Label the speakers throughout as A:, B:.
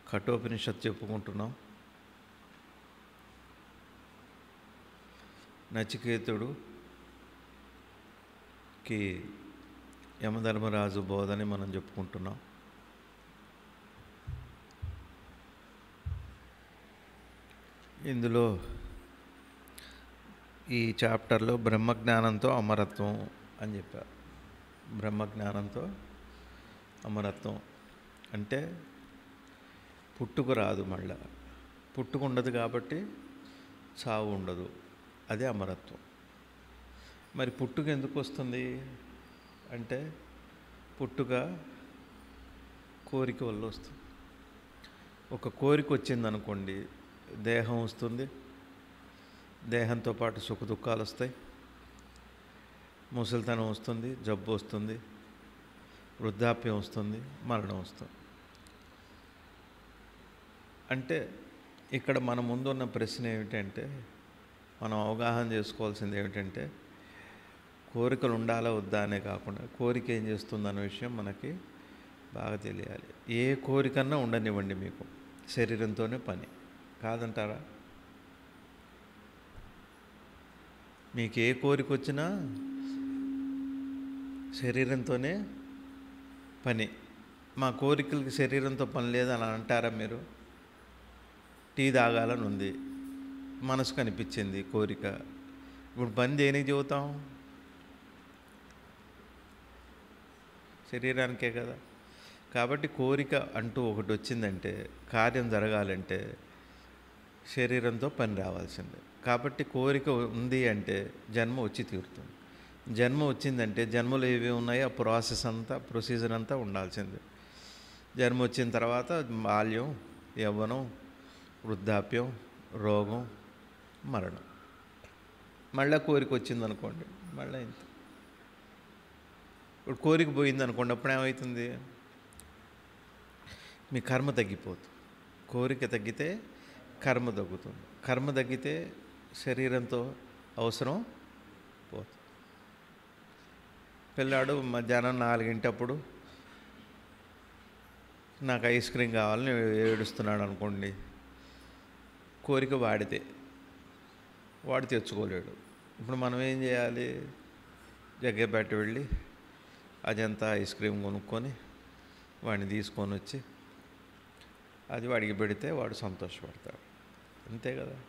A: కఠోపనిషత్తు చెప్పుకుంటున్నాం నచికేతుడుకి యమధర్మరాజు బోధని మనం చెప్పుకుంటున్నాం ఇందులో ఈ చాప్టర్లో బ్రహ్మజ్ఞానంతో అమరత్వం అని చెప్పారు బ్రహ్మజ్ఞానంతో అమరత్వం అంటే పుట్టుకు రాదు మళ్ళా పుట్టుకు ఉండదు కాబట్టి చావు ఉండదు అదే అమరత్వం మరి పుట్టుక ఎందుకు వస్తుంది అంటే పుట్టుక కోరిక వల్ల వస్తుంది ఒక కోరిక వచ్చిందనుకోండి దేహం వస్తుంది దేహంతో పాటు సుఖ దుఃఖాలు వస్తాయి ముసలితనం వస్తుంది జబ్బు వస్తుంది వృద్ధాప్యం వస్తుంది మరణం వస్తుంది అంటే ఇక్కడ మన ముందున్న ప్రశ్న ఏమిటంటే మనం అవగాహన చేసుకోవాల్సింది ఏమిటంటే కోరికలు ఉండాలా వద్దా అనే కాకుండా కోరిక ఏం చేస్తుంది అనే విషయం మనకి బాగా తెలియాలి ఏ కోరికన్నా ఉండనివ్వండి మీకు శరీరంతోనే పని కాదంటారా మీకు ఏ కోరిక వచ్చినా శరీరంతోనే పని మా కోరికలకి శరీరంతో పని లేదని అంటారా మీరు టీ తాగాలని ఉంది మనసు కనిపించింది కోరిక ఇప్పుడు పని దేనికి చెబుతాం శరీరానికే కదా కాబట్టి కోరిక అంటూ ఒకటి వచ్చిందంటే కార్యం జరగాలంటే శరీరంతో పని రావాల్సిందే కాబట్టి కోరిక ఉంది అంటే జన్మ వచ్చి తీరుతుంది జన్మ వచ్చిందంటే జన్మలో ఏవి ఉన్నాయో ఆ ప్రాసెస్ అంతా ప్రొసీజర్ అంతా ఉండాల్సిందే జన్మ వచ్చిన తర్వాత బాల్యం యవ్వనం వృద్ధాప్యం రోగం మరణం మళ్ళీ కోరిక వచ్చిందనుకోండి మళ్ళీ ఇంత ఇప్పుడు కోరిక పోయింది అనుకోండి అప్పుడు ఏమవుతుంది మీ కర్మ తగ్గిపోతుంది కోరిక తగ్గితే కర్మ తగ్గుతుంది కర్మ తగ్గితే శరీరంతో అవసరం పోతుంది పిల్లాడు మధ్యాహ్నం నాలుగింటప్పుడు నాకు ఐస్ క్రీమ్ కావాలని ఏడుస్తున్నాడు అనుకోండి కోరిక వాడితే వాడు తెచ్చుకోలేడు ఇప్పుడు మనం ఏం చేయాలి జగ్గేపేట వెళ్ళి అజంతా ఐస్ క్రీమ్ కొనుక్కొని వాడిని తీసుకొని వచ్చి అది వాడికి పెడితే వాడు సంతోషపడతాడు అంతే కదా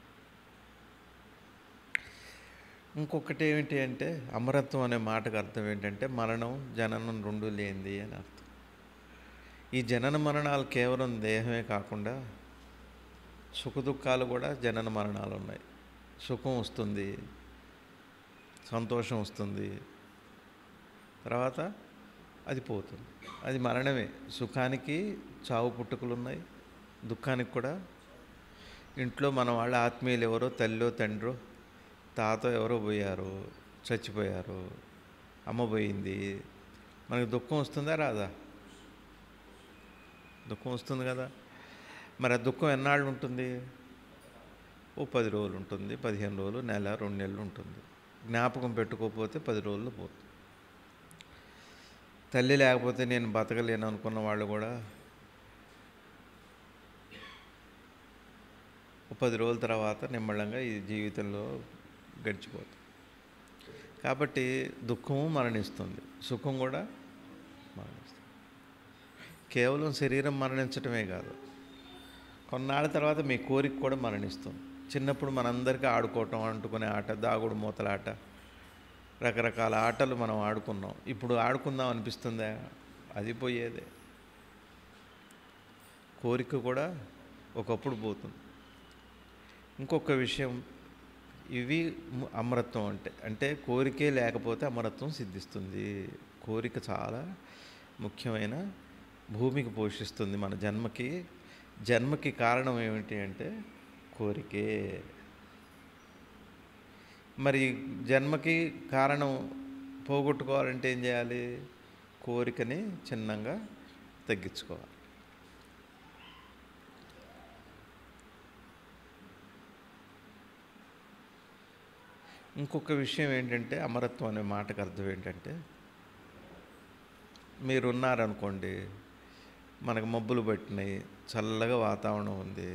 A: ఇంకొకటి ఏమిటి అంటే అమరత్వం అనే మాటకు అర్థం ఏంటంటే మరణం జననం రెండు లేనిది అని అర్థం ఈ జనన మరణాలు కేవలం దేహమే కాకుండా సుఖ దుఃఖాలు కూడా జనన మరణాలు ఉన్నాయి సుఖం వస్తుంది సంతోషం వస్తుంది తర్వాత అది పోతుంది అది మరణమే సుఖానికి చావు పుట్టుకలు ఉన్నాయి దుఃఖానికి కూడా ఇంట్లో మన వాళ్ళ ఆత్మీయులు ఎవరో తల్లిలో తండ్రో తాత ఎవరో పోయారు చచ్చిపోయారు అమ్మ పోయింది మనకి దుఃఖం వస్తుందా రాదా దుఃఖం వస్తుంది కదా మరి ఆ దుఃఖం ఎన్నాళ్ళు ఉంటుంది ఓ పది రోజులు ఉంటుంది పదిహేను రోజులు నెల రెండు నెలలు ఉంటుంది జ్ఞాపకం పెట్టుకోకపోతే పది రోజులు పోతుంది తల్లి లేకపోతే నేను బతకలేను అనుకున్న వాళ్ళు కూడా ఓ పది రోజుల తర్వాత నిమ్మళంగా ఈ జీవితంలో గడిచిపోతుంది కాబట్టి దుఃఖము మరణిస్తుంది సుఖం కూడా మరణిస్తుంది కేవలం శరీరం మరణించటమే కాదు కొన్నాళ్ళ తర్వాత మీ కోరిక కూడా మరణిస్తుంది చిన్నప్పుడు మనందరికీ ఆడుకోవటం అంటుకునే ఆట దాగుడు మూతలాట రకరకాల ఆటలు మనం ఆడుకున్నాం ఇప్పుడు ఆడుకుందాం అనిపిస్తుందా అది పోయేదే కోరిక కూడా ఒకప్పుడు పోతుంది ఇంకొక విషయం ఇవి ము- అమరత్వం అంటే అంటే కోరికే లేకపోతే అమరత్వం సిద్ధిస్తుంది కోరిక చాలా ముఖ్యమైన భూమికి పోషిస్తుంది మన జన్మకి జన్మకి కారణం ఏమిటి అంటే కోరికే మరి జన్మకి కారణం పోగొట్టుకోవాలంటే ఏం చేయాలి కోరికని చిన్నంగా తగ్గించుకోవాలి ఇంకొక విషయం ఏంటంటే అమరత్వం అనే మాటకు అర్థం ఏంటంటే మీరున్నారనుకోండి మనకు మబ్బులు పట్టినాయి చల్లగా వాతావరణం ఉంది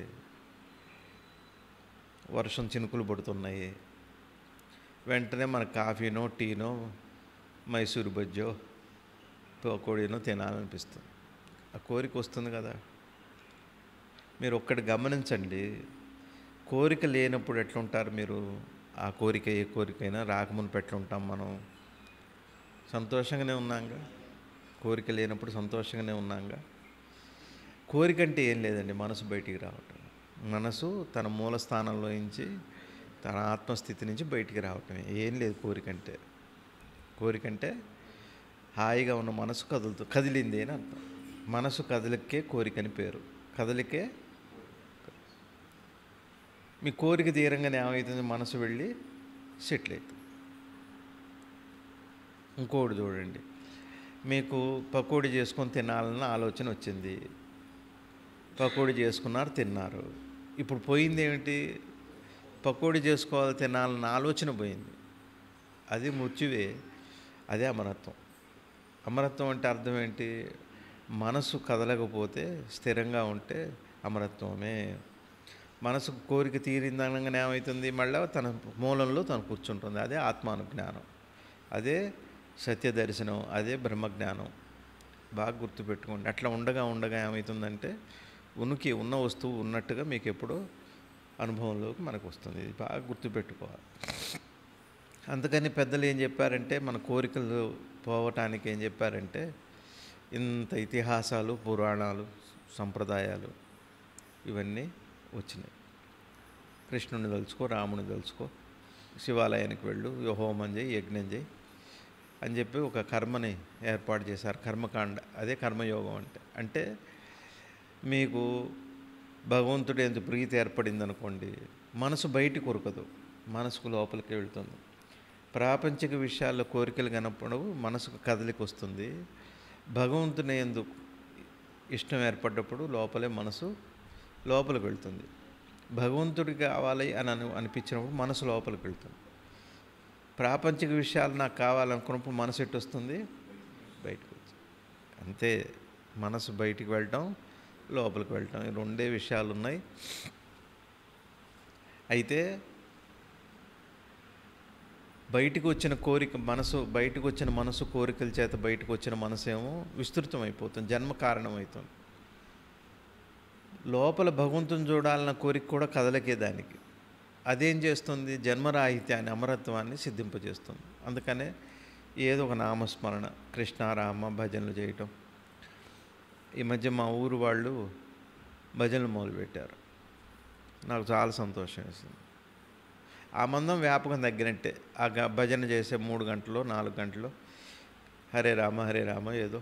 A: వర్షం చినుకులు పడుతున్నాయి వెంటనే మన కాఫీనో టీనో మైసూరు బజ్జో పకోడీనో తినాలనిపిస్తుంది ఆ కోరిక వస్తుంది కదా మీరు ఒక్కటి గమనించండి కోరిక లేనప్పుడు ఎట్లుంటారు మీరు ఆ కోరిక ఏ కోరికైనా రాకముందు ఎట్లుంటాం మనం సంతోషంగానే ఉన్నాంగా కోరిక లేనప్పుడు సంతోషంగానే ఉన్నాంగా కోరిక అంటే ఏం లేదండి మనసు బయటికి రావటం మనసు తన మూల స్థానంలో నుంచి తన ఆత్మస్థితి నుంచి బయటికి రావటమే ఏం లేదు కోరిక అంటే కోరిక అంటే హాయిగా ఉన్న మనసు కదులుతూ కదిలింది అని అర్థం మనసు కదలికే కోరిక అని పేరు కదలికే మీ కోరిక తీరంగానే ఏమవుతుంది మనసు వెళ్ళి సెటిల్ అవుతుంది ఇంకోటి చూడండి మీకు పకోడీ చేసుకొని తినాలన్న ఆలోచన వచ్చింది పకోడీ చేసుకున్నారు తిన్నారు ఇప్పుడు పోయింది ఏమిటి పకోడీ చేసుకోవాలి తినాలన్న ఆలోచన పోయింది అది మృత్యువే అదే అమరత్వం అమరత్వం అంటే అర్థం ఏంటి మనసు కదలకపోతే స్థిరంగా ఉంటే అమరత్వమే మనసు కోరిక తీరిందనగానే ఏమవుతుంది మళ్ళీ తన మూలంలో తను కూర్చుంటుంది అదే ఆత్మానుజ్ఞానం అదే సత్య దర్శనం అదే బ్రహ్మజ్ఞానం బాగా గుర్తుపెట్టుకోండి అట్లా ఉండగా ఉండగా ఏమవుతుందంటే ఉనికి ఉన్న వస్తువు ఉన్నట్టుగా మీకు ఎప్పుడో అనుభవంలోకి మనకు వస్తుంది ఇది బాగా గుర్తుపెట్టుకోవాలి అందుకని పెద్దలు ఏం చెప్పారంటే మన కోరికలు పోవటానికి ఏం చెప్పారంటే ఇంత ఇతిహాసాలు పురాణాలు సంప్రదాయాలు ఇవన్నీ వచ్చినాయి కృష్ణుని తలుచుకో రాముని తలుచుకో శివాలయానికి వెళ్ళు హోమం చేయి యజ్ఞం చేయి అని చెప్పి ఒక కర్మని ఏర్పాటు చేశారు కర్మకాండ అదే కర్మయోగం అంటే అంటే మీకు భగవంతుడు ఎంత ప్రీతి ఏర్పడింది అనుకోండి మనసు బయటికి ఉరకదు మనసుకు లోపలికి వెళ్తుంది ప్రాపంచిక విషయాల్లో కోరికలు కనప్పుడు మనసుకు కదలికి వస్తుంది భగవంతుని ఎందు ఇష్టం ఏర్పడ్డప్పుడు లోపలే మనసు లోపలికి వెళ్తుంది భగవంతుడికి కావాలి అని అని అనిపించినప్పుడు మనసు లోపలికి వెళ్తుంది ప్రాపంచిక విషయాలు నాకు కావాలనుకున్నప్పుడు మనసు ఎటు వస్తుంది బయటకు వస్తుంది అంతే మనసు బయటికి వెళ్ళటం లోపలికి వెళ్ళటం ఈ రెండే విషయాలు ఉన్నాయి అయితే బయటికి వచ్చిన కోరిక మనసు బయటకు వచ్చిన మనసు కోరికల చేత బయటకు వచ్చిన మనసు ఏమో విస్తృతం అయిపోతుంది జన్మ కారణం అవుతుంది లోపల భగవంతుని చూడాలన్న కోరిక కూడా కదలకే దానికి అదేం చేస్తుంది జన్మరాహిత్యాన్ని అమరత్వాన్ని సిద్ధింపజేస్తుంది అందుకనే ఏదో ఒక నామస్మరణ కృష్ణ రామ భజనలు చేయటం ఈ మధ్య మా ఊరు వాళ్ళు భజనలు మొదలుపెట్టారు నాకు చాలా సంతోషం వేసింది ఆ మందం వ్యాపకం తగ్గినట్టే ఆ గ- భజన చేసే మూడు గంటలు నాలుగు గంటలు హరే రామ హరే రామ ఏదో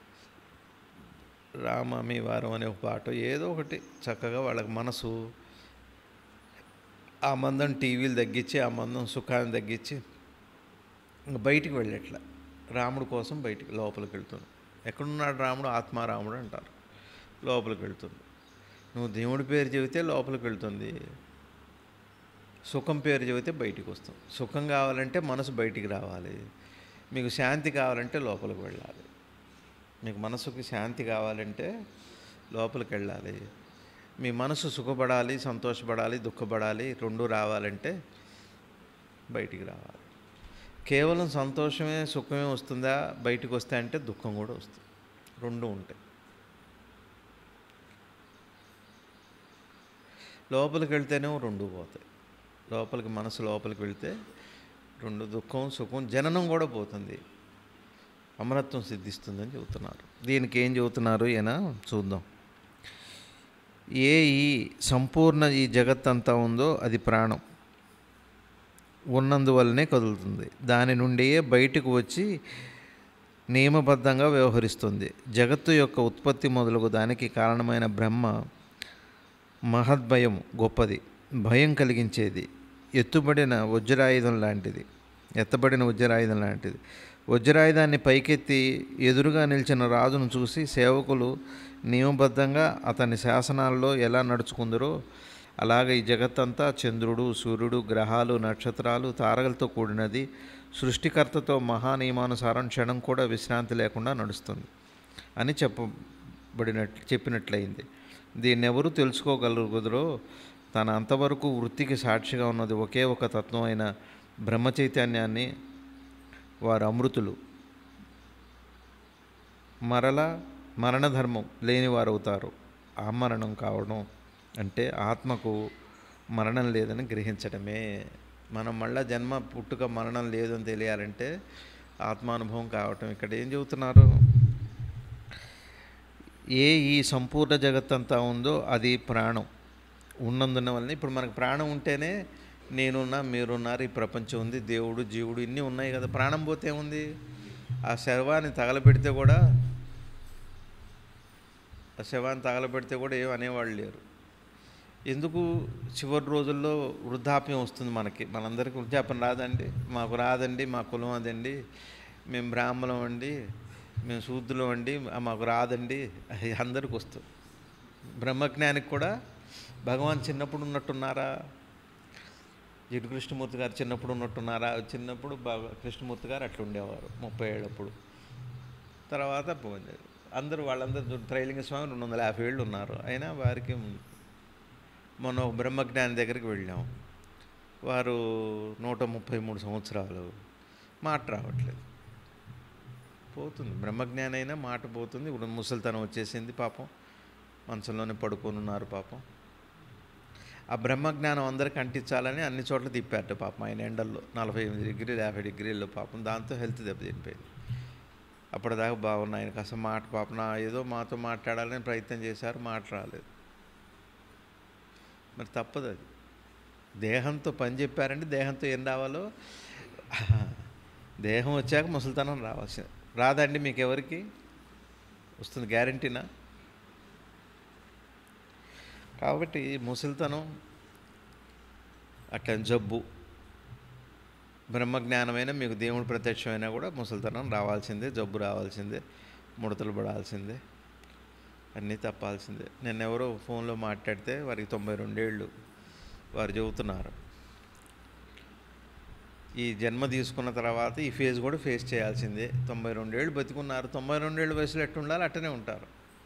A: రామ మీ వారం అనే ఒక పాట ఏదో ఒకటి చక్కగా వాళ్ళకి మనసు ఆ మందం టీవీలు తగ్గించి ఆ మందం సుఖాన్ని తగ్గించి ఇంక బయటికి వెళ్ళట్లా రాముడు కోసం బయటికి లోపలికి వెళ్తుంది ఎక్కడున్నాడు రాముడు ఆత్మారాముడు అంటారు లోపలికి వెళ్తుంది నువ్వు దేవుడి పేరు చెబితే లోపలికి వెళ్తుంది సుఖం పేరు చెబితే బయటికి వస్తుంది సుఖం కావాలంటే మనసు బయటికి రావాలి మీకు శాంతి కావాలంటే లోపలికి వెళ్ళాలి మీకు మనసుకి శాంతి కావాలంటే లోపలికి వెళ్ళాలి మీ మనసు సుఖపడాలి సంతోషపడాలి దుఃఖపడాలి రెండు రావాలంటే బయటికి రావాలి కేవలం సంతోషమే సుఖమే వస్తుందా బయటికి వస్తే అంటే దుఃఖం కూడా వస్తుంది రెండు ఉంటాయి లోపలికి వెళ్తేనేమో రెండు పోతాయి లోపలికి మనసు లోపలికి వెళ్తే రెండు దుఃఖం సుఖం జననం కూడా పోతుంది అమరత్వం సిద్ధిస్తుందని చెబుతున్నారు దీనికి ఏం చెబుతున్నారు ఈయన చూద్దాం ఏ ఈ సంపూర్ణ ఈ జగత్తంతా ఉందో అది ప్రాణం ఉన్నందువల్లనే కదులుతుంది దాని నుండియే బయటకు వచ్చి నియమబద్ధంగా వ్యవహరిస్తుంది జగత్తు యొక్క ఉత్పత్తి మొదలగు దానికి కారణమైన బ్రహ్మ మహద్భయం గొప్పది భయం కలిగించేది ఎత్తుబడిన వజ్రాయుధం లాంటిది ఎత్తబడిన వజ్రాయుధం లాంటిది వజ్రాయుధాన్ని పైకెత్తి ఎదురుగా నిలిచిన రాజును చూసి సేవకులు నియమబద్ధంగా అతని శాసనాల్లో ఎలా నడుచుకుందరో అలాగే ఈ జగత్తంతా చంద్రుడు సూర్యుడు గ్రహాలు నక్షత్రాలు తారగలతో కూడినది సృష్టికర్తతో మహానియమానుసారం క్షణం కూడా విశ్రాంతి లేకుండా నడుస్తుంది అని చెప్ప బడినట్లు చెప్పినట్లయింది దీన్ని ఎవరు తెలుసుకోగలుగుదరో తన అంతవరకు వృత్తికి సాక్షిగా ఉన్నది ఒకే ఒక తత్వం అయిన బ్రహ్మ చైతన్యాన్ని వారు అమృతులు మరల మరణధర్మం లేనివారు అవుతారు ఆమరణం కావడం అంటే ఆత్మకు మరణం లేదని గ్రహించడమే మనం మళ్ళా జన్మ పుట్టుక మరణం లేదు అని తెలియాలంటే ఆత్మానుభవం కావటం ఇక్కడ ఏం చెబుతున్నారు ఏ ఈ సంపూర్ణ జగత్తంతా ఉందో అది ప్రాణం ఉన్నందున వల్ల ఇప్పుడు మనకు ప్రాణం ఉంటేనే నేనున్నా మీరున్నారు ఈ ప్రపంచం ఉంది దేవుడు జీవుడు ఇన్ని ఉన్నాయి కదా ప్రాణం పోతే ఉంది ఆ శవాన్ని తగలబెడితే కూడా ఆ శవాన్ని తగలబెడితే కూడా ఏం అనేవాళ్ళు లేరు ఎందుకు చివరి రోజుల్లో వృద్ధాప్యం వస్తుంది మనకి మనందరికీ వృద్ధాప్యం రాదండి మాకు రాదండి మా కులం అదండి మేము బ్రాహ్మణం అండి మేము శూద్రులం అండి మాకు రాదండి అది అందరికి వస్తుంది బ్రహ్మజ్ఞానికి కూడా భగవాన్ చిన్నప్పుడు ఉన్నట్టున్నారా జిడ్డు కృష్ణమూర్తి గారు చిన్నప్పుడు ఉన్నట్టున్నారా చిన్నప్పుడు బాగా కృష్ణమూర్తి గారు అట్లా ఉండేవారు ముప్పై ఏళ్ళప్పుడు తర్వాత పోయింది అందరూ వాళ్ళందరూ త్రైలింగ స్వామి రెండు వందల యాభై ఏళ్ళు ఉన్నారు అయినా వారికి మొన్న ఒక బ్రహ్మజ్ఞాని దగ్గరికి వెళ్ళాం వారు నూట ముప్పై మూడు సంవత్సరాలు మాట రావట్లేదు పోతుంది బ్రహ్మజ్ఞాని అయినా మాట పోతుంది ఇప్పుడు ముసలితనం వచ్చేసింది పాపం మంచంలోనే పడుకొని ఉన్నారు పాపం ఆ బ్రహ్మజ్ఞానం అందరికి అంటించాలని అన్ని చోట్ల తిప్పారట పాపం ఆయన ఎండల్లో నలభై ఎనిమిది డిగ్రీలు యాభై డిగ్రీల్లో పాపం దాంతో హెల్త్ దెబ్బతినిపోయింది అప్పటిదాకా బాగున్నాయి ఆయన కాస్త మాట పాపం నా ఏదో మాతో మాట్లాడాలని ప్రయత్నం చేశారు మాట రాలేదు మరి తప్పదు అది దేహంతో పని చెప్పారంటే దేహంతో ఏం రావాలో దేహం వచ్చాక ముసలితనం రావాల్సింది రాదండి మీకు ఎవరికి వస్తుంది గ్యారంటీనా కాబట్టి ముసలితనం అట్లా జబ్బు బ్రహ్మజ్ఞానమైన మీకు దేవుడు ప్రత్యక్షమైనా కూడా ముసలితనం రావాల్సిందే జబ్బు రావాల్సిందే ముడతలు పడాల్సిందే అన్నీ తప్పాల్సిందే నేను ఎవరో ఫోన్లో మాట్లాడితే వారికి తొంభై రెండేళ్ళు వారు చెబుతున్నారు ఈ జన్మ తీసుకున్న తర్వాత ఈ ఫేజ్ కూడా ఫేస్ చేయాల్సిందే తొంభై రెండేళ్ళు బతికున్నారు తొంభై రెండేళ్ళ వయసులో ఎట్టు ఉండాలి అట్టనే ఉంటారు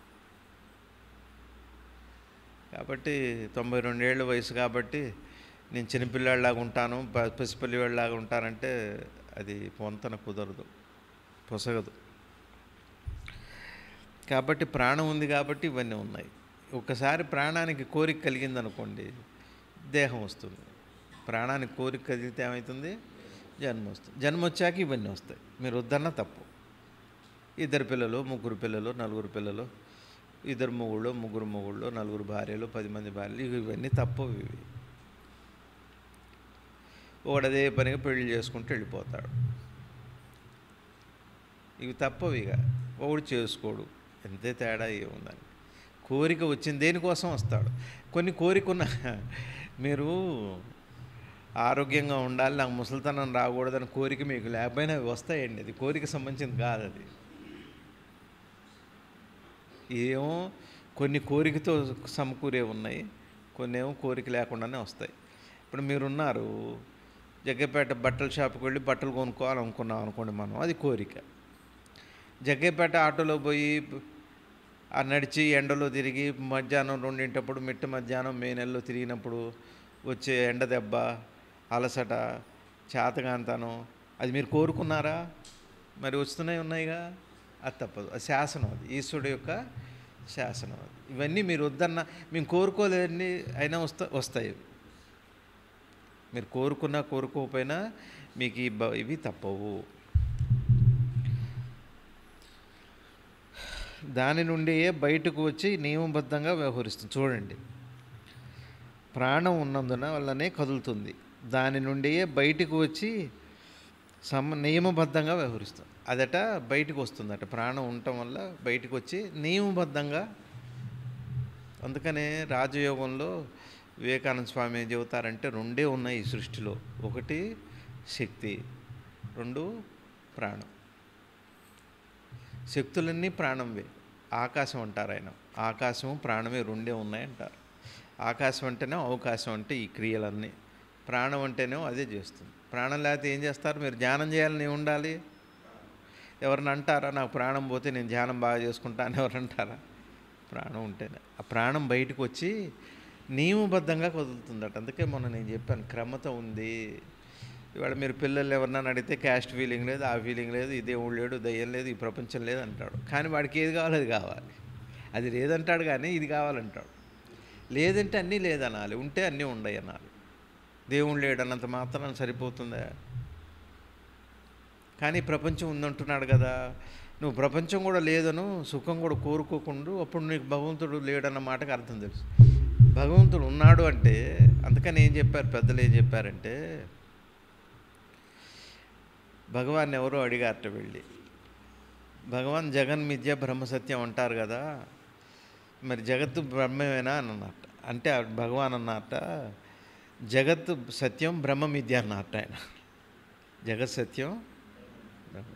A: కాబట్టి తొంభై రెండేళ్ళ వయసు కాబట్టి నేను చిన్నపిల్లాడిలాగా ఉంటాను ప- పసిపిల్లివాడిలాగా ఉంటానంటే అది పొంతన కుదరదు పొసగదు కాబట్టి ప్రాణం ఉంది కాబట్టి ఇవన్నీ ఉన్నాయి ఒకసారి ప్రాణానికి కోరిక కలిగింది అనుకోండి దేహం వస్తుంది ప్రాణానికి కోరిక కలిగితే ఏమవుతుంది జన్మ వస్తుంది జన్మ వచ్చాక ఇవన్నీ వస్తాయి మీరు వద్దన్న తప్పు ఇద్దరు పిల్లలు ముగ్గురు పిల్లలు నలుగురు పిల్లలు ఇద్దరు మొగుళ్ళు ముగ్గురు మొగుళ్ళు నలుగురు భార్యలు పది మంది భార్యలు ఇవి ఇవన్నీ తప్పు ఇవి ఒకడు అదే పనిగా పెళ్లి చేసుకుంటూ వెళ్ళిపోతాడు ఇవి తప్పవు ఇక ఒకడు చేసుకోడు ఎంతే తేడా ఏముందని కోరిక వచ్చింది దేనికోసం వస్తాడు కొన్ని కోరిక ఉన్న మీరు ఆరోగ్యంగా ఉండాలి నాకు ముసలితనం రాకూడదని కోరిక మీకు లేకపోయినా అవి వస్తాయండి అది కోరిక సంబంధించింది కాదు అది ఏమో కొన్ని కోరికతో సమకూరే ఉన్నాయి కొన్ని ఏమో కోరిక లేకుండానే వస్తాయి ఇప్పుడు మీరున్నారు జగ్గపేట బట్టల షాప్కి వెళ్ళి బట్టలు కొనుక్కోవాలనుకున్నాం అనుకోండి మనం అది కోరిక జగ్గపేట ఆటోలో పోయి ఆ నడిచి ఎండలో తిరిగి మధ్యాహ్నం రెండింటప్పుడు మిట్ట మధ్యాహ్నం మే నెలలో తిరిగినప్పుడు వచ్చే ఎండ దెబ్బ అలసట చేతగాంతనం అది మీరు కోరుకున్నారా మరి వస్తున్నాయి ఉన్నాయిగా అది తప్పదు అది శాసనం అది ఈశ్వరుడు యొక్క శాసనం అది ఇవన్నీ మీరు వద్దన్న మేము కోరుకోలేదండి అయినా వస్తా వస్తాయి మీరు కోరుకున్నా కోరుకోకపోయినా మీకు ఈ బ- ఇవి తప్పవు దాని నుండి బయటకు వచ్చి నియమబద్ధంగా వ్యవహరిస్తుంది చూడండి ప్రాణం ఉన్నందున వల్లనే కదులుతుంది దాని నుండి బయటకు వచ్చి సమ నియమబద్ధంగా వ్యవహరిస్తుంది అదట బయటకు వస్తుందట ప్రాణం ఉండటం వల్ల బయటకు వచ్చి నియమబద్ధంగా అందుకనే రాజయోగంలో వివేకానంద స్వామి ఏం చెబుతారంటే రెండే ఉన్నాయి ఈ సృష్టిలో ఒకటి శక్తి రెండు ప్రాణం శక్తులన్నీ ప్రాణంవే ఆకాశం అంటారు ఆయన ఆకాశము ప్రాణమే రెండే ఉన్నాయి అంటారు ఆకాశం అంటేనే అవకాశం అంటే ఈ క్రియలన్నీ ప్రాణం అంటేనే అదే చేస్తుంది ప్రాణం లేకపోతే ఏం చేస్తారు మీరు ధ్యానం చేయాలని ఉండాలి ఎవరిని అంటారా నాకు ప్రాణం పోతే నేను ధ్యానం బాగా చేసుకుంటా అని ఎవరు అంటారా ప్రాణం ఉంటేనే ఆ ప్రాణం బయటకు వచ్చి నియమబద్ధంగా వదులుతుందట అందుకే మొన్న నేను చెప్పాను క్రమత ఉంది ఇవాళ మీరు పిల్లలు ఎవరినైనా అడిగితే క్యాస్ట్ ఫీలింగ్ లేదు ఆ ఫీలింగ్ లేదు ఈ దేవుడు లేడు దయ్యం లేదు ఈ ప్రపంచం లేదు అంటాడు కానీ వాడికి ఏది కావాలో అది కావాలి అది లేదంటాడు కానీ ఇది కావాలంటాడు లేదంటే అన్నీ లేదనాలి ఉంటే అన్నీ ఉండయి అనాలి దేవుడు లేడన్నంత మాత్రం సరిపోతుందా కానీ ప్రపంచం ఉందంటున్నాడు కదా నువ్వు ప్రపంచం కూడా లేదను సుఖం కూడా కోరుకోకుండా అప్పుడు నీకు భగవంతుడు లేడన్న మాటకు అర్థం తెలుసు భగవంతుడు ఉన్నాడు అంటే అందుకని ఏం చెప్పారు పెద్దలు ఏం చెప్పారంటే భగవాన్ ఎవరో అడిగారట వెళ్ళి భగవాన్ జగన్ మిథ్య బ్రహ్మ సత్యం అంటారు కదా మరి జగత్తు బ్రహ్మమేనా అని అన్నట్ట అంటే ఆ భగవాన్ అన్నట్ట జగత్తు సత్యం బ్రహ్మ మిథ్య అన్నట్ట ఆయన జగత్ సత్యం బ్రహ్మ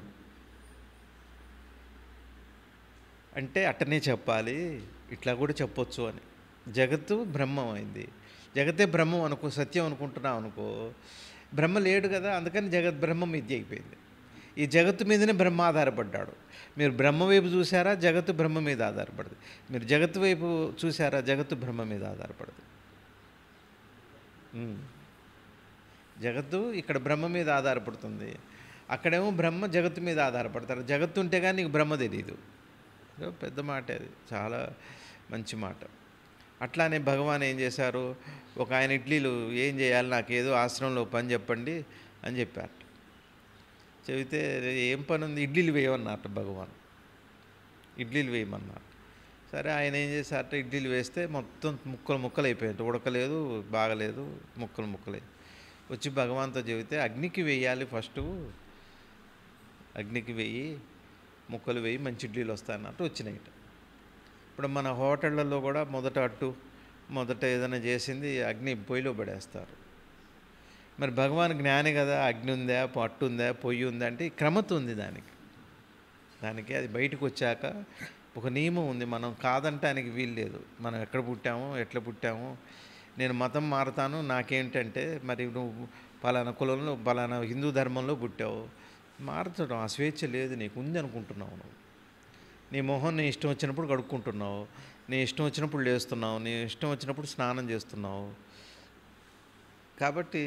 A: అంటే అట్టనే చెప్పాలి ఇట్లా కూడా చెప్పొచ్చు అని జగత్తు బ్రహ్మం అయింది జగతే బ్రహ్మం అనుకో సత్యం అనుకుంటున్నాం అనుకో బ్రహ్మ లేడు కదా అందుకని జగత్ బ్రహ్మ మిథ్య అయిపోయింది ఈ జగత్తు మీదనే బ్రహ్మ ఆధారపడ్డాడు మీరు బ్రహ్మ వైపు చూసారా జగత్తు బ్రహ్మ మీద ఆధారపడదు మీరు జగత్తు వైపు చూసారా జగత్తు బ్రహ్మ మీద ఆధారపడదు ఉమ్. జగత్తు ఇక్కడ బ్రహ్మ మీద ఆధారపడుతుంది అక్కడేమో బ్రహ్మ జగత్తు మీద ఆధారపడతారు జగత్తు ఉంటే కానీ నీకు బ్రహ్మ తెలియదు ఏదో పెద్ద మాట అది చాలా మంచి మాట అట్లానే భగవాన్ ఏం చేశారు ఒక ఆయన ఇడ్లీలు ఏం చేయాలి నాకు ఏదో ఆశ్రమంలో పని చెప్పండి అని చెప్పారు చెబితే ఏం పని ఉంది ఇడ్లీలు వేయమన్నట్టు భగవాన్ ఇడ్లీలు వేయమన్నారు సరే ఆయన ఏం చేశారట ఇడ్లీలు వేస్తే మొత్తం ముక్కలు ముక్కలు అయిపోయాయి ఉడకలేదు బాగలేదు ముక్కలు ముక్కలే వచ్చి భగవాన్తో చెబితే అగ్నికి వేయాలి ఫస్ట్ అగ్నికి వేయి ముక్కలు వేయి మంచి ఇడ్లీలు వస్తాయన్నట్టు వచ్చినాయి ఇప్పుడు మన హోటళ్ళల్లో కూడా మొదట అట్టు మొదట ఏదైనా చేసింది అగ్ని పొయ్యిలో పడేస్తారు మరి భగవాన్ జ్ఞాని కదా అగ్ని ఉందా పట్టు ఉందా పొయ్యి ఉందా అంటే ఈ క్రమత ఉంది దానికి దానికి అది బయటకు వచ్చాక ఒక నియమం ఉంది మనం కాదంటానికి వీలు లేదు మనం ఎక్కడ పుట్టామో ఎట్లా పుట్టామో నేను మతం మారుతాను నాకేంటంటే మరి నువ్వు పలానా కులంలో పలానా హిందూ ధర్మంలో పుట్టావు మారుతాడు ఆ స్వేచ్ఛ లేదు నీకు ఉంది అనుకుంటున్నావు నువ్వు నీ మొహం నీ ఇష్టం వచ్చినప్పుడు కడుక్కుంటున్నావు నీ ఇష్టం వచ్చినప్పుడు లేస్తున్నావు నీ ఇష్టం వచ్చినప్పుడు స్నానం చేస్తున్నావు కాబట్టి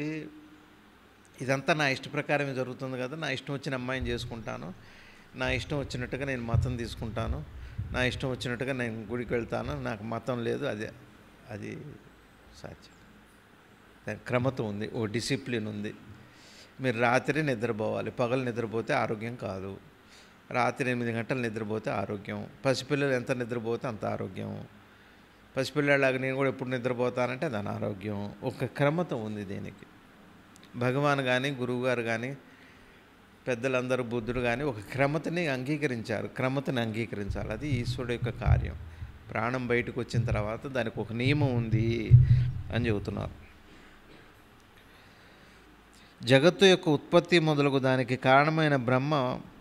A: ఇదంతా నా ఇష్ట ప్రకారమే జరుగుతుంది కదా నా ఇష్టం వచ్చిన అమ్మాయిని చేసుకుంటాను నా ఇష్టం వచ్చినట్టుగా నేను మతం తీసుకుంటాను నా ఇష్టం వచ్చినట్టుగా నేను గుడికి వెళ్తాను నాకు మతం లేదు అది అది సాధ్యం దాని క్రమత ఉంది ఓ డిసిప్లిన్ ఉంది మీరు రాత్రి నిద్రపోవాలి పగలు నిద్రపోతే ఆరోగ్యం కాదు రాత్రి ఎనిమిది గంటలు నిద్రపోతే ఆరోగ్యం పసిపిల్లలు ఎంత నిద్రపోతే అంత ఆరోగ్యం పసిపిల్లలాగా నేను కూడా ఎప్పుడు నిద్రపోతానంటే అది అనారోగ్యం ఒక క్రమత ఉంది దీనికి భగవాన్ కానీ గురువుగారు కానీ పెద్దలందరూ బుద్ధుడు కానీ ఒక క్రమతని అంగీకరించారు క్రమతని అంగీకరించాలి అది ఈశ్వరుడు యొక్క కార్యం ప్రాణం బయటకు వచ్చిన తర్వాత దానికి ఒక నియమం ఉంది అని చెబుతున్నారు జగత్తు యొక్క ఉత్పత్తి మొదలగు దానికి కారణమైన బ్రహ్మ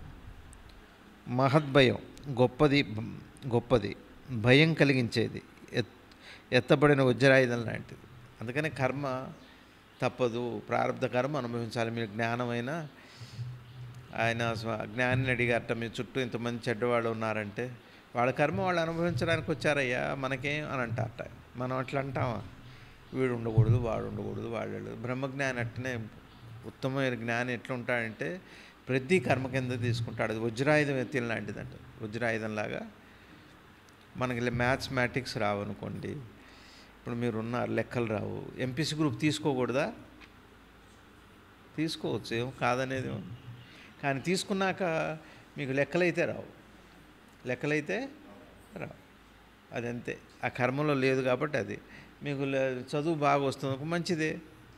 A: మహద్భయం గొప్పది గొప్పది భయం కలిగించేది ఎత్ ఎత్తబడిన వజ్రాయుధం లాంటిది అందుకని కర్మ తప్పదు ప్రారంభ కర్మ అనుభవించాలి మీరు జ్ఞానమైన ఆయన స్వ- జ్ఞానిని అడిగారట మీ చుట్టూ ఇంతమంది చెడ్డవాళ్ళు ఉన్నారంటే వాళ్ళ కర్మ వాళ్ళు అనుభవించడానికి వచ్చారయ్యా మనకేం అని అంటారట మనం అట్లా అంటామా వీడు ఉండకూడదు వాడు ఉండకూడదు వాళ్ళు ఉండకూడదు. బ్రహ్మజ్ఞాని అట్టనే ఉత్తమమైన జ్ఞాని ఎట్లా ఉంటాడంటే ప్రతి కర్మ కింద తీసుకుంటాడు అది వజ్రాయుధం ఎత్తిన లాంటిదంట వజ్రాయుధం లాగా మనకి మ్యాథ్స్ మ్యాటిక్స్ రావు అనుకోండి ఇప్పుడు మీరు ఉన్నారు లెక్కలు రావు ఎంపీసీ గ్రూప్ తీసుకోకూడదా తీసుకోవచ్చు ఏం కాదనేది ఏం. కానీ తీసుకున్నాక మీకు లెక్కలైతే రావు లెక్కలైతే రావు అది అంతే ఆ కర్మలో లేదు కాబట్టి అది మీకు లే- చదువు బాగా వస్తుంది మంచిదే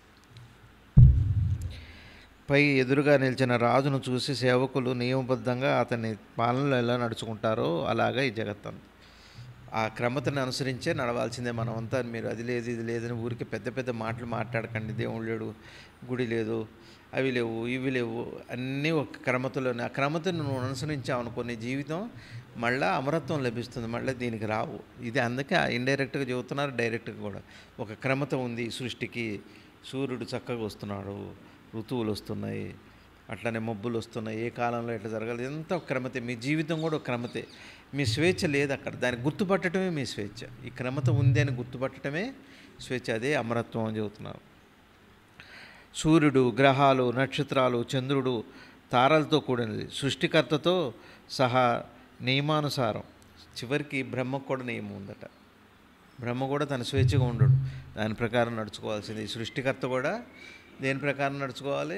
A: పై ఎదురుగా నిలిచిన రాజును చూసి సేవకులు నియమబద్ధంగా అతని పాలనలో ఎలా నడుచుకుంటారో అలాగా ఈ జగత్తంతా ఆ క్రమతను అనుసరించే నడవాల్సిందే మనమంతా మీరు అది లేదు ఇది లేదని ఊరికి పెద్ద పెద్ద మాటలు మాట్లాడకండి దేవుడు లేడు గుడి లేదు అవి లేవు ఇవి లేవు అన్నీ ఒక క్రమతలోనే ఆ క్రమతను నువ్వు అనుసరించావు అనుకో నీ జీవితం మళ్ళా అమరత్వం లభిస్తుంది మళ్ళీ దీనికి రావు ఇది అందుకే ఇండైరెక్ట్గా చెబుతున్నారు డైరెక్ట్గా కూడా ఒక క్రమత ఉంది ఈ సృష్టికి సూర్యుడు చక్కగా వస్తున్నాడు ఋతువులు వస్తున్నాయి అట్లనే మబ్బులు వస్తున్నాయి ఏ కాలంలో ఎట్లా జరగాలి ఎంత ఒక క్రమతే మీ జీవితం కూడా ఒక క్రమతే మీ స్వేచ్ఛ లేదు అక్కడ దాన్ని గుర్తుపట్టడమే మీ స్వేచ్ఛ ఈ క్రమత ఉంది అని గుర్తుపట్టడమే స్వేచ్ఛ అదే అమరత్వం అని చెబుతున్నారు సూర్యుడు గ్రహాలు నక్షత్రాలు చంద్రుడు తారలతో కూడినది సృష్టికర్తతో సహా నియమానుసారం చివరికి బ్రహ్మకు కూడా నియమం ఉందట బ్రహ్మ కూడా తన స్వేచ్ఛగా ఉండడు దాని ప్రకారం నడుచుకోవాల్సింది ఈ సృష్టికర్త కూడా దేని ప్రకారం నడుచుకోవాలి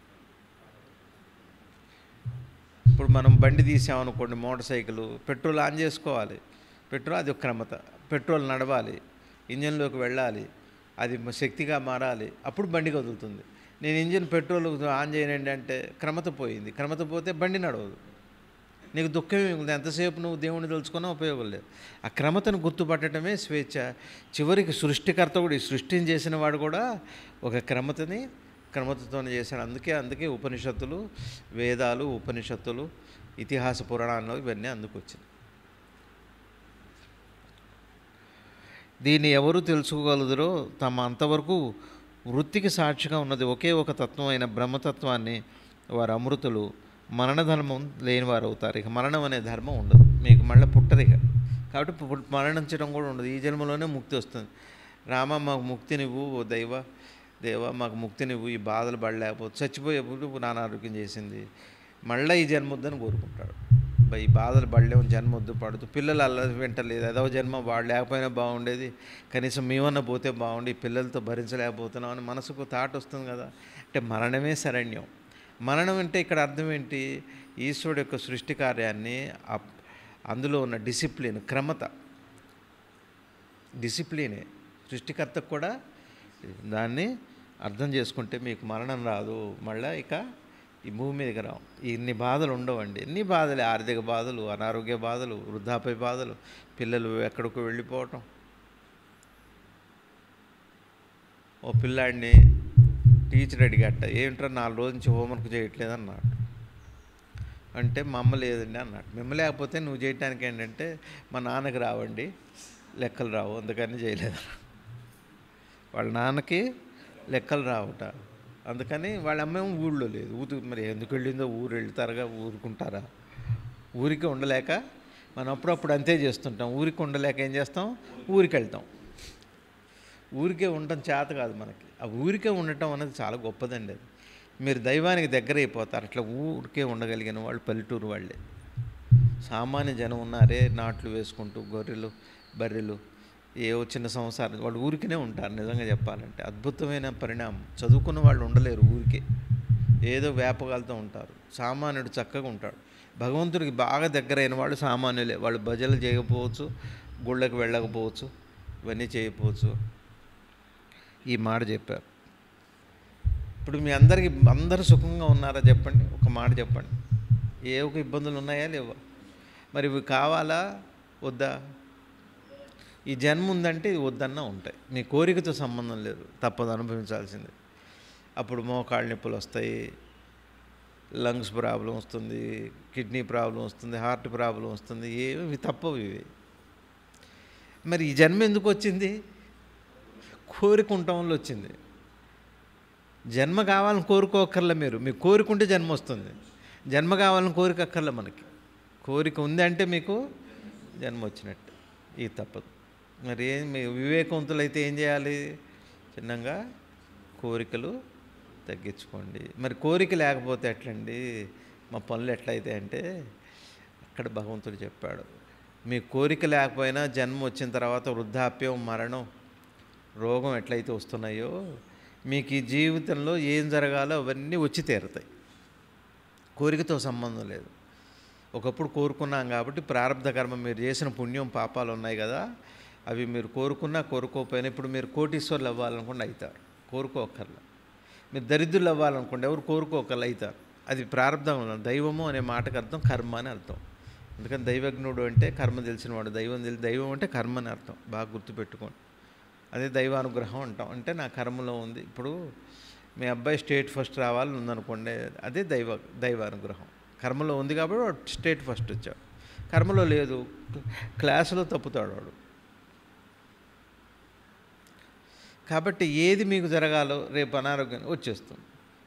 A: ఇప్పుడు మనం బండి తీసామనుకోండి మోటార్ సైకిల్ పెట్రోల్ ఆన్ చేసుకోవాలి పెట్రోల్ అది ఒక క్రమత పెట్రోల్ నడవాలి ఇంజన్లోకి వెళ్ళాలి అది మ- శక్తిగా మారాలి అప్పుడు బండి కదులుతుంది నేను ఇంజిన్ పెట్రోల్ ఆన్ చేయనండి అంటే క్రమత పోయింది క్రమత పోతే బండి నడవదు నీకు దుఃఖమే మిగులుతుంది ఎంతసేపు నువ్వు దేవుణ్ణి తెలుసుకున్నా ఉపయోగం లేదు ఆ క్రమతను గుర్తుపట్టడమే స్వేచ్ఛ చివరికి సృష్టికర్త కూడా ఈ సృష్టిని చేసిన వాడు కూడా ఒక క్రమతని క్రమతతో చేశాడు అందుకే అందుకే ఉపనిషత్తులు వేదాలు ఉపనిషత్తులు ఇతిహాస పురాణాల్లో ఇవన్నీ అందుకు వచ్చినాయి దీన్ని ఎవరు తెలుసుకోగలదురో తమ అంతవరకు వృత్తికి సాక్షిగా ఉన్నది ఒకే ఒక తత్వం అయిన బ్రహ్మతత్వాన్ని వారు అమృతులు మరణ ధర్మం లేనివారు అవుతారు ఇక మరణం అనే ధర్మం ఉండదు మీకు మళ్ళీ పుట్టరు ఇక కాబట్టి పు- మరణించడం కూడా ఉండదు ఈ జన్మలోనే ముక్తి వస్తుంది రామ మాకు ముక్తినివ్వు ఓ దైవ దేవ మాకు ముక్తినివ్వు ఈ బాధలు పడలేకపోతే చచ్చిపోయేప్పుడు నానారోగ్యం చేసింది మళ్ళీ ఈ జన్మ వద్దని కోరుకుంటాడు బా ఈ బాధలు పడలేము జన్మ వద్దు పడుతూ పిల్లలు అల్ల వింటలేదు ఏదో జన్మ వాడు లేకపోయినా బాగుండేది కనీసం మేమన్నా పోతే బాగుండి ఈ పిల్లలతో భరించలేకపోతున్నాం అని మనసుకు థాట్ వస్తుంది కదా అంటే మరణమే శరణ్యం మరణం అంటే ఇక్కడ అర్థం ఏంటి ఈశ్వరుడు యొక్క సృష్టి కార్యాన్ని అప్- అందులో ఉన్న డిసిప్లిన్ క్రమత డిసిప్లినే సృష్టికర్తకు కూడా దాన్ని అర్థం చేసుకుంటే మీకు మరణం రాదు మళ్ళీ ఇక ఈ భూమి మీదకి రావు ఇన్ని బాధలు ఉండవండి ఎన్ని బాధలు ఆర్థిక బాధలు అనారోగ్య బాధలు వృద్ధాప్య బాధలు పిల్లలు ఎక్కడికో వెళ్ళిపోవటం ఓ పిల్లాడిని టీచర్ అడిగట ఏంట్రా నాలుగు రోజుల నుంచి హోంవర్క్ చేయట్లేదు అన్నాడు అంటే మా అమ్మ లేదండి అన్నాడు మిమ్మ లేకపోతే నువ్వు చేయటానికి ఏంటంటే మా నాన్నకి రావండి లెక్కలు రావు అందుకని చేయలేదు వాళ్ళ నాన్నకి లెక్కలు రావుట అందుకని వాళ్ళ అమ్మేమో ఊళ్ళో లేదు ఊరు మరి ఎందుకు వెళ్ళిందో ఊరు వెళ్తారుగా ఊరుకుంటారా ఊరికి ఉండలేక మనం అప్పుడప్పుడు అంతే చేస్తుంటాం ఊరికి ఉండలేక ఏం చేస్తాం ఊరికి వెళ్తాం ఊరికే ఉండటం చేత కాదు మనకి ఆ ఊరికే ఉండటం అనేది చాలా గొప్పదండి అది మీరు దైవానికి దగ్గర అయిపోతారు అట్లా ఊరికే ఉండగలిగిన వాళ్ళు పల్లెటూరు వాళ్ళే సామాన్య జనం ఉన్నారే నాట్లు వేసుకుంటూ గొర్రెలు బర్రెలు ఏ చిన్న సంసారం వాళ్ళు ఊరికనే ఉంటారు నిజంగా చెప్పాలంటే అద్భుతమైన పరిణామం చదువుకున్న వాళ్ళు ఉండలేరు ఊరికే ఏదో వ్యాపకాలతో ఉంటారు సామాన్యుడు చక్కగా ఉంటాడు భగవంతుడికి బాగా దగ్గరైన వాళ్ళు సామాన్యులే వాళ్ళు భజనలు చేయకపోవచ్చు గుళ్ళకి వెళ్ళకపోవచ్చు ఇవన్నీ చేయకపోవచ్చు ఈ మాట చెప్పారు ఇప్పుడు మీ అందరికి అందరూ సుఖంగా ఉన్నారా చెప్పండి ఒక మాట చెప్పండి ఏ ఒక ఇబ్బందులు ఉన్నాయా లేవా మరి ఇవి కావాలా వద్దా ఈ జన్మ ఉందంటే ఇది వద్దన్నా ఉంటాయి మీ కోరికతో సంబంధం లేదు తప్పదు అనుభవించాల్సిందే అప్పుడు మోకాళ్ళ నొప్పులు వస్తాయి లంగ్స్ ప్రాబ్లం వస్తుంది కిడ్నీ ప్రాబ్లం వస్తుంది హార్ట్ ప్రాబ్లం వస్తుంది ఏమి తప్పవు ఇవి మరి ఈ జన్మ ఎందుకు వచ్చింది కోరిక ఉండటం వల్ల వచ్చింది జన్మ కావాలని కోరుకోకర్లే మీరు మీకు కోరికుంటే జన్మ వస్తుంది జన్మ కావాలని కోరిక అక్కర్లే మనకి కోరిక ఉంది అంటే మీకు జన్మ వచ్చినట్టు ఇది తప్పదు మరి ఏం మీ వివేకవంతులు అయితే ఏం చేయాలి చిన్నగా కోరికలు తగ్గించుకోండి మరి కోరిక లేకపోతే ఎట్లండి మా పనులు ఎట్లయితే అంటే అక్కడ భగవంతుడు చెప్పాడు మీ కోరిక లేకపోయినా జన్మ వచ్చిన తర్వాత వృద్ధాప్యం మరణం రోగం ఎట్లయితే వస్తున్నాయో మీకు ఈ జీవితంలో ఏం జరగాలో అవన్నీ వచ్చి తీరుతాయి కోరికతో సంబంధం లేదు ఒకప్పుడు కోరుకున్నాం కాబట్టి ప్రారంభ కర్మ మీరు చేసిన పుణ్యం పాపాలు ఉన్నాయి కదా అవి మీరు కోరుకున్నా కోరుకోకపోయినా ఇప్పుడు మీరు కోటీశ్వర్లు అవ్వాలనుకుంటే అవుతారు కోరుకోకర్లా మీరు దరిద్రులు అవ్వాలనుకోండి ఎవరు కోరుకోకర్లు అవుతారు అది ప్రారంభం దైవము అనే మాటకు అర్థం కర్మ అని అర్థం అందుకని దైవజ్ఞుడు అంటే కర్మ తెలిసినవాడు దైవం తెలి దైవం అంటే కర్మ అని అర్థం బాగా గుర్తుపెట్టుకోండి అదే దైవానుగ్రహం అంటాం అంటే నా కర్మలో ఉంది ఇప్పుడు మీ అబ్బాయి స్టేట్ ఫస్ట్ రావాలని ఉందనుకోండి అదే దైవ దైవానుగ్రహం కర్మలో ఉంది కాబట్టి వాడు స్టేట్ ఫస్ట్ వచ్చాడు కర్మలో లేదు క్లాసులో తప్పుతాడు వాడు కాబట్టి ఏది మీకు జరగాలో రేపు అనారోగ్యం వచ్చేస్తుంది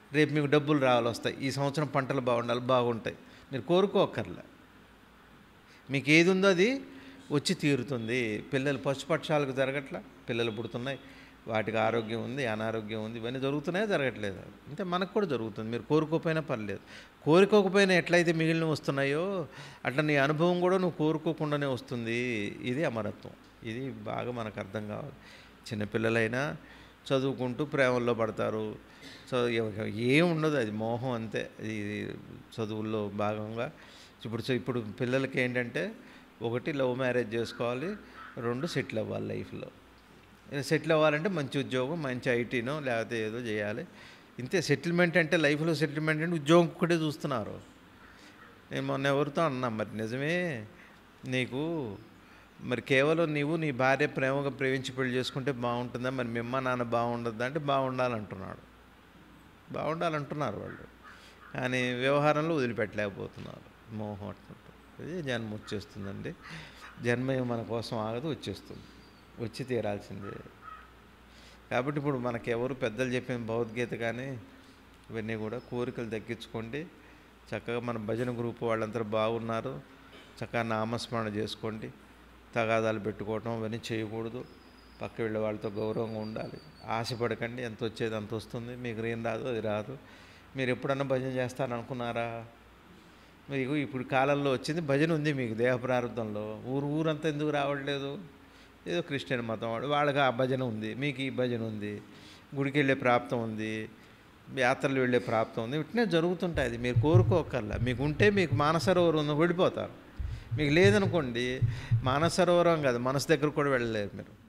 A: రేపు మీకు డబ్బులు రావాలి వస్తాయి ఈ సంవత్సరం పంటలు బాగుండాలి బాగుంటాయి మీరు కోరుకోకర్లే మీకు ఏది ఉందో అది వచ్చి తీరుతుంది పిల్లలు పశుపక్షాలకు జరగట్లా పిల్లలు పుడుతున్నాయి వాటికి ఆరోగ్యం ఉంది అనారోగ్యం ఉంది ఇవన్నీ జరుగుతున్నాయో జరగట్లేదు అంటే మనకు కూడా జరుగుతుంది మీరు కోరుకోకపోయినా పర్లేదు కోరుకోకపోయినా ఎట్లయితే మిగిలిన వస్తున్నాయో అట్లా నీ అనుభవం కూడా నువ్వు కోరుకోకుండానే వస్తుంది ఇది అమరత్వం ఇది బాగా మనకు అర్థం కావాలి చిన్నపిల్లలైనా చదువుకుంటూ ప్రేమల్లో పడతారు చదువు ఏం ఉండదు అది మోహం అంతే ఇది చదువుల్లో భాగంగా ఇప్పుడు ఇప్పుడు పిల్లలకి ఏంటంటే ఒకటి లవ్ మ్యారేజ్ చేసుకోవాలి రెండు సెటిల్ అవ్వాలి లైఫ్లో సెటిల్ అవ్వాలంటే మంచి ఉద్యోగం మంచి ఐటీనో లేకపోతే ఏదో చేయాలి ఇంతే సెటిల్మెంట్ అంటే లైఫ్లో సెటిల్మెంట్ అంటే ఉద్యోగం ఒక్కటే చూస్తున్నారు నేను మొన్న ఎవరితో అన్నా మరి నిజమే నీకు మరి కేవలం నీవు నీ భార్య ప్రేమగా ప్రేమించి పెళ్లి చేసుకుంటే బాగుంటుందా మరి మీ అమ్మ నాన్న బాగుండద్దా అంటే బాగుండాలంటున్నాడు బాగుండాలంటున్నారు వాళ్ళు కానీ వ్యవహారంలో వదిలిపెట్టలేకపోతున్నారు మోహం అట్టు ఇది జన్మ వచ్చేస్తుందండి జన్మ ఏం మన కోసం ఆగదు వచ్చేస్తుంది వచ్చి తీరాల్సిందే కాబట్టి ఇప్పుడు మనకి ఎవరు పెద్దలు చెప్పిన భగవద్గీత కానీ ఇవన్నీ కూడా కోరికలు తగ్గించుకోండి చక్కగా మన భజన గ్రూప్ వాళ్ళందరూ బాగున్నారు చక్కగా నామస్మరణ చేసుకోండి తగాదాలు పెట్టుకోవటం అవన్నీ చేయకూడదు పక్క వెళ్ళే వాళ్ళతో గౌరవంగా ఉండాలి ఆశపడకండి ఎంత వచ్చేది అంత వస్తుంది మీకు ఏం రాదు అది రాదు మీరు ఎప్పుడన్నా భజన చేస్తారనుకున్నారా మీకు ఇప్పుడు కాలంలో వచ్చింది భజన ఉంది మీకు దేహ ప్రారంభంలో ఊరు ఊరంతా ఎందుకు రావట్లేదు ఏదో క్రిస్టియన్ మతం వాడు వాళ్ళకి ఆ భజన ఉంది మీకు ఈ భజన ఉంది గుడికి వెళ్ళే ప్రాప్తం ఉంది యాత్రలు వెళ్ళే ప్రాప్తం ఉంది ఇట్నే జరుగుతుంటాయి అది మీరు కోరుకోకల్లా మీకు ఉంటే మీకు మానసరోవరం ఉంది వెళ్ళిపోతారు మీకు లేదనుకోండి మానసరోవరం కాదు మనసు దగ్గర కూడా వెళ్ళలేరు మీరు